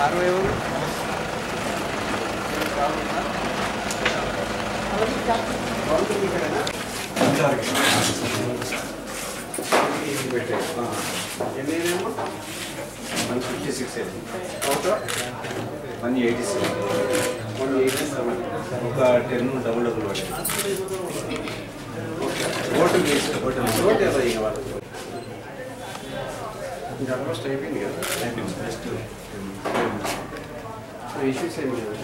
అరవై ఎవరు ఎన్ని అయినాయమ్మా వన్ ఫిఫ్టీ సిక్స్ ఒక one eighty seven one eighty seven ఒక టెన్ డబుల్ డబుల్ పడింది ఓటు వేసి ఓటు ఓటు ఎలా ఇక వాళ్ళకి ఇంకా ఆల్మోస్ట్ అయిపోయింది కదా అయిపోయింది నెక్స్ట్ ఇష్యూస్ ఏమి లేదు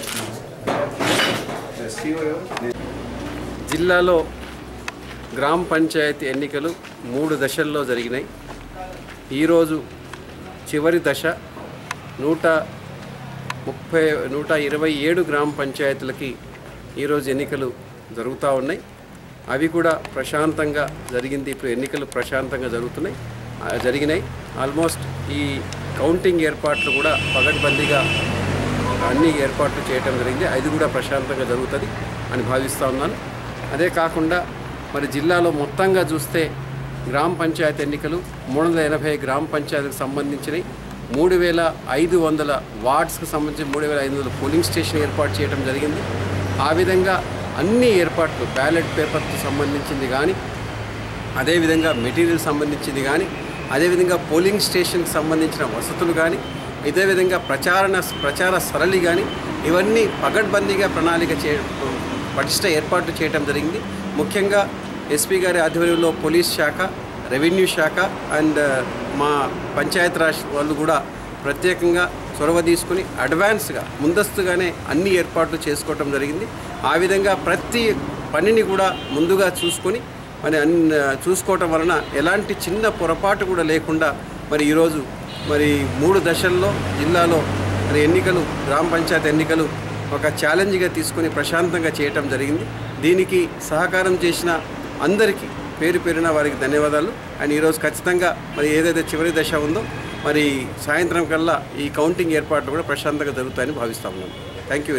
ఎస్పీఓ జిల్లాలో గ్రామ పంచాయతీ ఎన్నికలు మూడు దశల్లో జరిగినాయి ఈరోజు చివరి దశ నూట ముప్పై నూట ఇరవై ఏడు గ్రామ పంచాయతీలకి ఈరోజు ఎన్నికలు జరుగుతూ ఉన్నాయి అవి కూడా ప్రశాంతంగా జరిగింది ఇప్పుడు ఎన్నికలు ప్రశాంతంగా జరుగుతున్నాయి ఆ, జరిగినాయి ఆల్మోస్ట్ ఈ కౌంటింగ్ ఏర్పాట్లు కూడా పగడ్బందీగా అన్ని ఏర్పాట్లు చేయటం జరిగింది అది కూడా ప్రశాంతంగా జరుగుతుంది అని భావిస్తూ ఉన్నాను అదే కాకుండా మరి జిల్లాలో మొత్తంగా చూస్తే గ్రామ పంచాయతీ ఎన్నికలు మూడు వందల ఎనభై గ్రామ పంచాయతీలకు సంబంధించినవి మూడు వేల ఐదు వందల వార్డ్స్కి సంబంధించి మూడు వేల ఐదు వందల పోలింగ్ స్టేషన్ ఏర్పాటు చేయడం జరిగింది ఆ విధంగా అన్ని ఏర్పాట్లు బ్యాలెట్ పేపర్కి సంబంధించింది కానీ అదేవిధంగా మెటీరియల్ సంబంధించింది కానీ అదేవిధంగా పోలింగ్ స్టేషన్కి సంబంధించిన వసతులు కానీ ఇదే విధంగా ప్రచారణ ప్రచార సరళి కానీ ఇవన్నీ పగడ్బందీగా ప్రణాళిక చే పటిష్ట ఏర్పాట్లు చేయడం జరిగింది ముఖ్యంగా ఎస్పీ గారి ఆధ్వర్యంలో పోలీస్ శాఖ రెవెన్యూ శాఖ అండ్ మా పంచాయతీరాజ్ వాళ్ళు కూడా ప్రత్యేకంగా చొరవ తీసుకుని అడ్వాన్స్గా ముందస్తుగానే అన్ని ఏర్పాట్లు చేసుకోవటం జరిగింది ఆ విధంగా ప్రతి పనిని కూడా ముందుగా చూసుకొని మరి అన్ చూసుకోవటం వలన ఎలాంటి చిన్న పొరపాటు కూడా లేకుండా మరి ఈరోజు మరి మూడు దశల్లో జిల్లాలో మరి ఎన్నికలు గ్రామ పంచాయతీ ఎన్నికలు ఒక ఛాలెంజ్గా తీసుకొని ప్రశాంతంగా చేయటం జరిగింది దీనికి సహకారం చేసిన అందరికీ పేరు పేరున వారికి ధన్యవాదాలు అండ్ ఈరోజు ఖచ్చితంగా మరి ఏదైతే చివరి దశ ఉందో మరి సాయంత్రం కల్లా ఈ కౌంటింగ్ ఏర్పాట్లు కూడా ప్రశాంతంగా జరుగుతాయని భావిస్తా ఉన్నాను థ్యాంక్ యూ